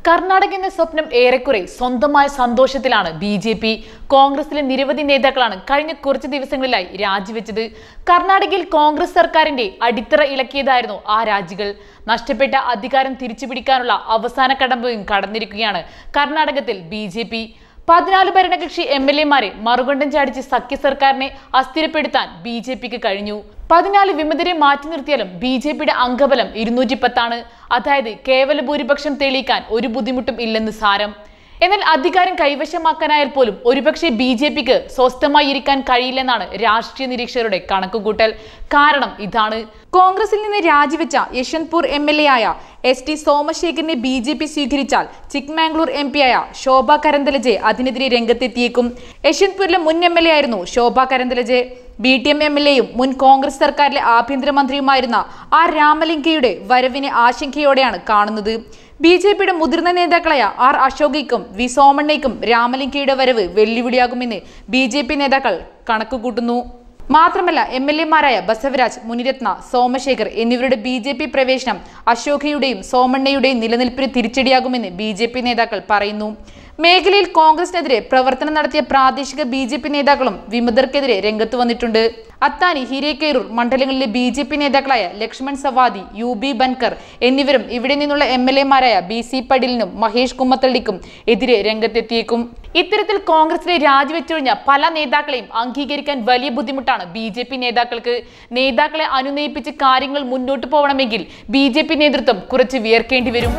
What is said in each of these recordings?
കർണാടക എന്ന സ്വപ്നം ഏറെക്കുറെ സ്വന്തമായ സന്തോഷത്തിലാണ് ബി ജെ പി കോൺഗ്രസിലെ നിരവധി നേതാക്കളാണ് കഴിഞ്ഞ കുറച്ച് ദിവസങ്ങളിലായി രാജിവെച്ചത് കർണാടകയിൽ കോൺഗ്രസ് സർക്കാരിന്റെ അടിത്തറ ഇളക്കിയതായിരുന്നു ആ രാജികൾ നഷ്ടപ്പെട്ട അധികാരം തിരിച്ചുപിടിക്കാനുള്ള അവസാന കടമ്പയും കടന്നിരിക്കുകയാണ് കർണാടകത്തിൽ ബി ജെ പി പതിനാല് ഭരണകക്ഷി എം എൽ എമാരെ മറുകണ്ഠം ചാടിച്ച് സഖ്യ സർക്കാരിനെ അസ്ഥിരപ്പെടുത്താൻ ബി ജെ പിക്ക് കഴിഞ്ഞു പതിനാല് വിമതരെ മാറ്റി നിർത്തിയാലും ബി ജെ പിയുടെ അംഗബലം ഇരുന്നൂറ്റി പത്താണ് അതായത് കേവല ഭൂരിപക്ഷം തെളിയിക്കാൻ ഒരു ബുദ്ധിമുട്ടും ഇല്ലെന്ന് സാരം എന്നാൽ അധികാരം കൈവശമാക്കാനായാൽ പോലും ഒരുപക്ഷെ ബി ജെ പിക്ക് സ്വസ്ഥമായി ഇരിക്കാൻ കഴിയില്ലെന്നാണ് രാഷ്ട്രീയ നിരീക്ഷകരുടെ കണക്കുകൂട്ടൽ കാരണം ഇതാണ് കോൺഗ്രസിൽ നിന്ന് രാജിവെച്ച യശ്വന്ത്പൂർ എം എൽ എ ആയ എസ് ടി സോമശേഖരനെ ബി ജെ പി സ്വീകരിച്ചാൽ ചിക്മാംഗ്ലൂർ എം പി ആയ ശോഭ കരന്തലജെ അതിനെതിരെ രംഗത്തെത്തിയേക്കും യശ്വന്ത്പൂരിലെ മുൻ എം എൽ എ ആയിരുന്നു Shobha Karandlaje B T M M L എയും മുൻ കോൺഗ്രസ് സർക്കാരിലെ ആഭ്യന്തരമന്ത്രിയുമായിരുന്ന ആർ രാമലിംഗയുടെ വരവിനെ ആശങ്കയോടെയാണ് കാണുന്നത് ബി ജെ പിയുടെ മുതിർന്ന നേതാക്കളായ ആർ അശോകയ്ക്കും വി സോമണ്ണയ്ക്കും രാമലിംഗയുടെ വരവ് വെല്ലുവിളിയാകുമെന്ന് ബി ജെ പി നേതാക്കൾ കണക്കുകൂട്ടുന്നു മാത്രമല്ല എം എൽ എമാരായ ബസവരാജ് മുനിരത്ന സോമശേഖർ എന്നിവരുടെ ബി ജെ പി പ്രവേശനം അശോകയുടെയും സോമണ്ണയുടെയും നിലനിൽപ്പിന് തിരിച്ചടിയാകുമെന്ന് ബി ജെ പി നേതാക്കൾ പറയുന്നു മേഖലയിൽ കോൺഗ്രസിനെതിരെ പ്രവർത്തനം നടത്തിയ പ്രാദേശിക ബി ജെ പി നേതാക്കളും വിമതർക്കെതിരെ രംഗത്ത് വന്നിട്ടുണ്ട് അത്താനി ഹിരേക്കേരൂർ മണ്ഡലങ്ങളിലെ ബി ജെ പി നേതാക്കളായ ലക്ഷ്മൺ സവാദി യു ബി ബൻകർ എന്നിവരും ഇവിടെ നിന്നുള്ള എം എൽ എമാരായ ബി സി പടിലിനും മഹേഷ് കുമ്മത്തള്ളിക്കും എതിരെ രംഗത്തെത്തിയേക്കും ഇത്തരത്തിൽ കോൺഗ്രസിലെ രാജിവെച്ചൊഴിഞ്ഞ പല നേതാക്കളെയും അംഗീകരിക്കാൻ വലിയ ബുദ്ധിമുട്ടാണ് ബി ജെ പി നേതാക്കൾക്ക് നേതാക്കളെ അനുനയിപ്പിച്ച് കാര്യങ്ങൾ മുന്നോട്ട് പോകണമെങ്കിൽ ബി ജെ പി നേതൃത്വം കുറച്ച് വിയർക്കേണ്ടി വരും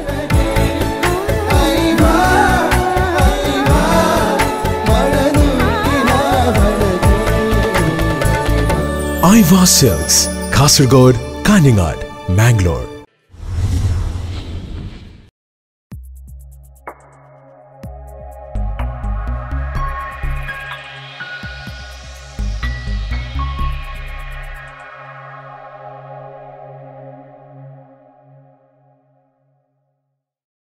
ഐവാ സെൽസ് കാസർഗോഡ് കാഞ്ഞങ്ങാട് മാംഗ്ലൂർ